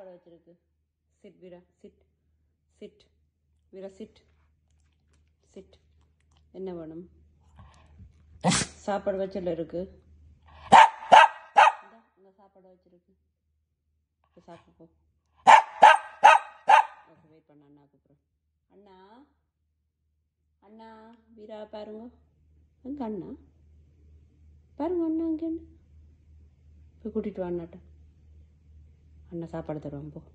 சாப்பாடு வச்சிருக்கு sit Veera sit sit Veera sit sit என்ன வேணும் சாப்பாடு வச்சல இருக்கு இந்தா, இங்க சாப்பாடு வச்சிருக்கு இப்போ சாப்பிட்டு போ ஓகே வெயிட் பண்ண அண்ணா கூப்பிட்றேன் அண்ணா அண்ணா வீரா பாருங்க எங்க அண்ணா பாருங்க அண்ணா இங்கே போய் கூட்டிட்டு வா அண்ணாட்ட அண்ணா சாப்பாடு தருவான் போ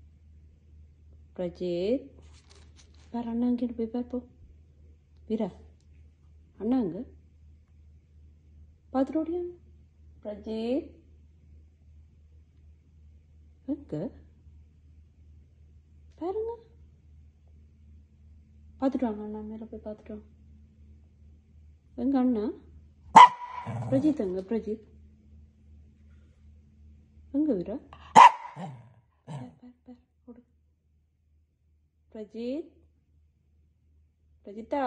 பிரஜித் பாரு அண்ணா இங்கே போய் பார் போ வீரா அண்ணா அங்க பார்த்துட்டு ஓடியா பிரஜித் எங்க பாருங்க பார்த்துட்டு வாங்க அண்ணா மேலே போய் பார்த்துட்டு வாங்க எங்க அண்ணா பிரஜித் எங்க பிரஜித் எங்க வீரா பார், பார், பார், ஓடு. பிரஜித் பிரஜித்தா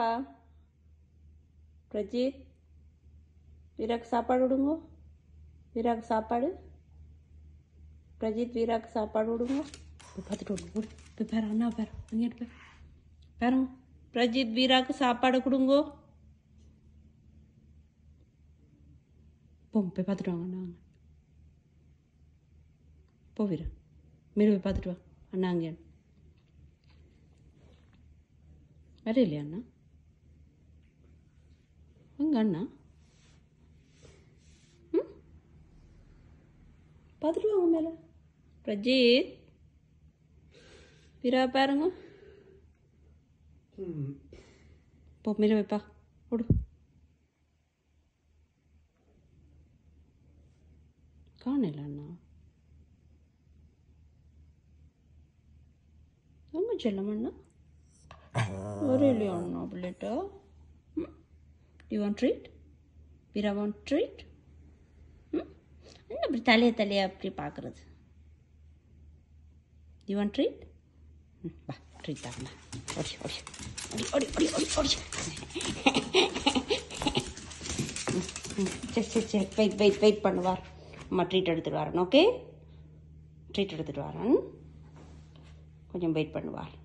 பிரஜித் வீராக்கு சாப்பாடு விடுங்க வீராக்கு சாப்பாடு பிரஜித் வீராக்கு சாப்பாடு விடுங்க போய் பார்த்துட்டு விடுங்க ஓடு போய் பாரு அண்ணா பாரு அங்கிட்டு பாரு பாருங்க பிரஜித் வீராக்கு சாப்பாடு கொடுங்கோ போங்க போய் பார்த்துட்டு வாங்க அண்ணா வாங்க போ வீரா மீறு போய் பார்த்துட்டு வா அண்ணா அங்கே வர இல்லையா அண்ணா எங்க அண்ணா ம் பார்த்துட்டு வாங்க மேலே பிரஜித் வீரா பாருங்க போ மேலே வைப்பா ஓடு காணல அண்ணா எங்க செல்லம் அண்ணா ஒரே இல்லையா அண்ணா பிள்ளைட்ட you want treat Veera want treat என்ன அப்படி தலையை தலையை அப்படி பார்க்குறது யூ வாண்ட் ட்ரீட் வா ட்ரீட் தாங்கண்ணா ஓடி ஓடி ஓடி ஓடி ஓடி ஓடி ஓடி ம், ம், சரி சரி சரி வெயிட் வெயிட் வெயிட் பண்ணுவார் அம்மா ட்ரீட் எடுத்துகிட்டு வரேன் ஓகே ட்ரீட் எடுத்துகிட்டு வரேன் கொஞ்சம் வெயிட் பண்ணுவார்